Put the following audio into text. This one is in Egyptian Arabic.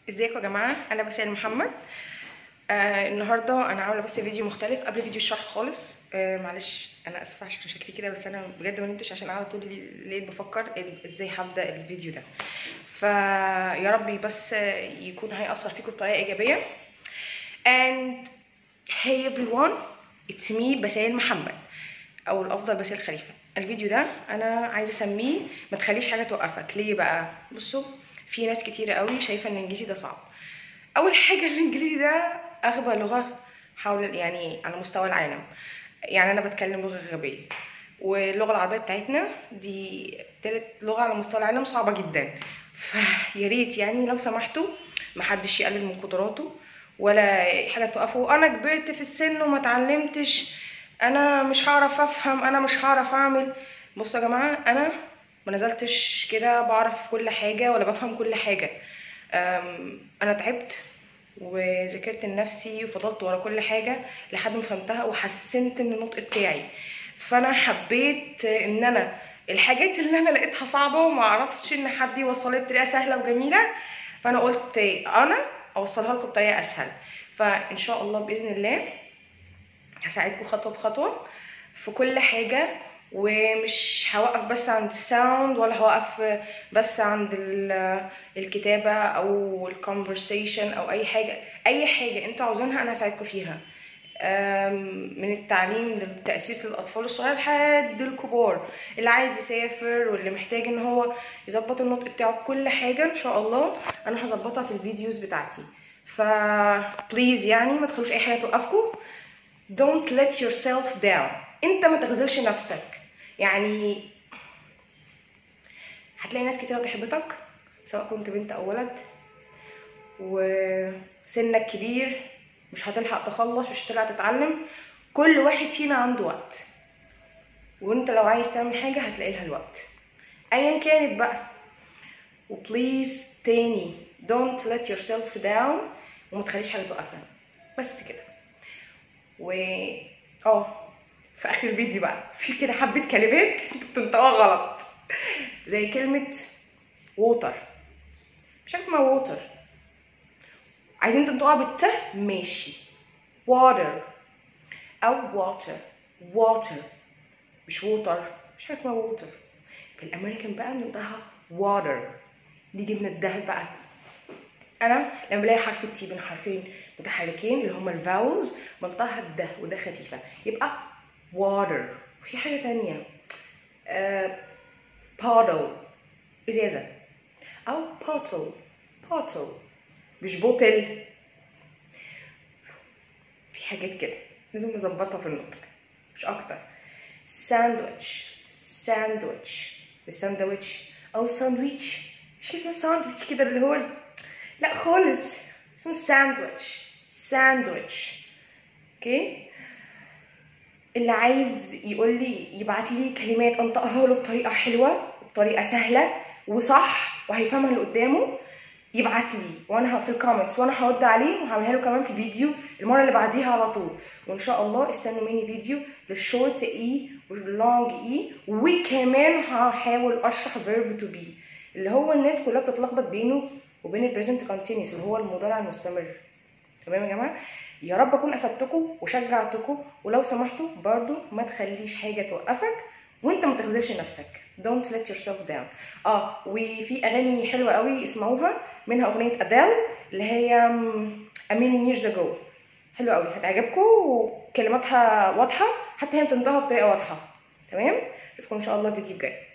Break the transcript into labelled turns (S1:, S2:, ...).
S1: ازيكم يا جماعه انا بسال محمد آه النهارده انا عامله بس فيديو مختلف قبل فيديو الشرح خالص آه معلش انا اسفه عشان شكلي كده بس انا بجد ما نمتش عشان قاعده طول الليل بفكر إيه- ازاي هبدا الفيديو ده فيا ربي بس يكون هيأثر فيكم بطريقه ايجابيه and hey everyone it's me بسال محمد او الافضل بسال خليفه الفيديو ده انا عايزه اسميه ما تخليش حاجه توقفك ليه بقى بصوا في ناس كتيره قوي شايفه ان الانجليزي ده صعب اول حاجه الانجليزي ده اغبى لغه حول يعني على مستوى العالم يعني انا بتكلم لغه غبيه واللغه العربيه بتاعتنا دي تالت لغه على مستوى العالم صعبه جدا فيا ريت يعني لو سمحتوا محدش يقلل من قدراته ولا حاجه توقفه انا كبرت في السن وما اتعلمتش انا مش هعرف افهم انا مش هعرف اعمل بصوا يا جماعه انا ما نزلتش كده بعرف كل حاجه ولا بفهم كل حاجه أم، انا تعبت وذاكرت لنفسي وفضلت ورا كل حاجه لحد ما فهمتها وحسنت من النطق بتاعي فانا حبيت ان انا الحاجات اللي انا لقيتها صعبه وما عرفتش ان حد يوصلها بطريقه سهله وجميله فانا قلت انا اوصلها لكم بطريقه اسهل فان شاء الله باذن الله هساعدكم خطوه بخطوه في كل حاجه ومش هوقف بس عند الساوند ولا هوقف بس عند ال- الكتابه او الكونفرسيشن او اي حاجه اي حاجه انتوا عاوزينها انا هساعدكم فيها أم، من التعليم للتأسيس للأطفال الصغيرة لحد الكبار اللي عايز يسافر واللي محتاج ان هو يظبط النطق بتاعه بكل حاجة ان شاء الله انا هظبطها في الفيديوز بتاعتي ف بليز يعني ما تخلوش اي حاجة توقفكم don't let yourself down انت ما تغزلش نفسك يعني هتلاقي ناس كتير بتحبطك سواء كنت بنت او ولد وسنك كبير مش هتلحق تخلص مش هتلحق تتعلم كل واحد فينا عنده وقت وانت لو عايز تعمل حاجة هتلاقي لها الوقت ايا كانت بقى وبليز تاني don't let yourself down وما تخليش حاجة توقفك بس كده و اه في اخر الفيديو بقى في كده حبة كلمات انتوا بتنطقوها غلط زي كلمة ووتر مش حاجة اسمها ووتر عايزين تنطقوها بالت ماشي water او water water مش water مش حاجه اسمها water في الامريكان بقى بننطقها water نيجي من الدهب بقى انا لما بلاقي حرف التي بين حرفين متحركين اللي هما الفاولز بنطقها الده وده خفيفه يبقى water وفي حاجه تانية آه bottle ازازه او bottle bottle مش بوتل في حاجات كده لازم نظبطها في النطق مش اكتر ساندويتش ساندويتش مش ساندويتش او ساندويتش مش اسمه ساندويتش كده اللي هو لا خالص اسمه ساندويتش ساندويتش اوكي اللي عايز يقول لي يبعت لي كلمات انطقها له بطريقه حلوه بطريقه سهله وصح وهيفهمها اللي قدامه يبعت لي وانا ه- في الكومنتس وانا هرد عليه وهعملها له كمان في فيديو المره اللي بعديها على طول وان شاء الله استنوا مني فيديو للشورت اي واللونج اي وكمان هحاول اشرح فيرب تو بي اللي هو الناس كلها بتتلخبط بينه وبين البريزنت كونتينيوس اللي هو المضارع المستمر تمام يا جماعه يا رب اكون افدتكم وشجعتكم ولو سمحتوا برضو ما تخليش حاجه توقفك وانت ما تخذلش نفسك don't let yourself down اه وفي اغاني حلوه قوي اسمعوها منها اغنيه اديل اللي هي a million years ago حلوه قوي هتعجبكم وكلماتها واضحه حتى هي بتنطقها بطريقه واضحه تمام اشوفكم ان شاء الله في فيديو جاي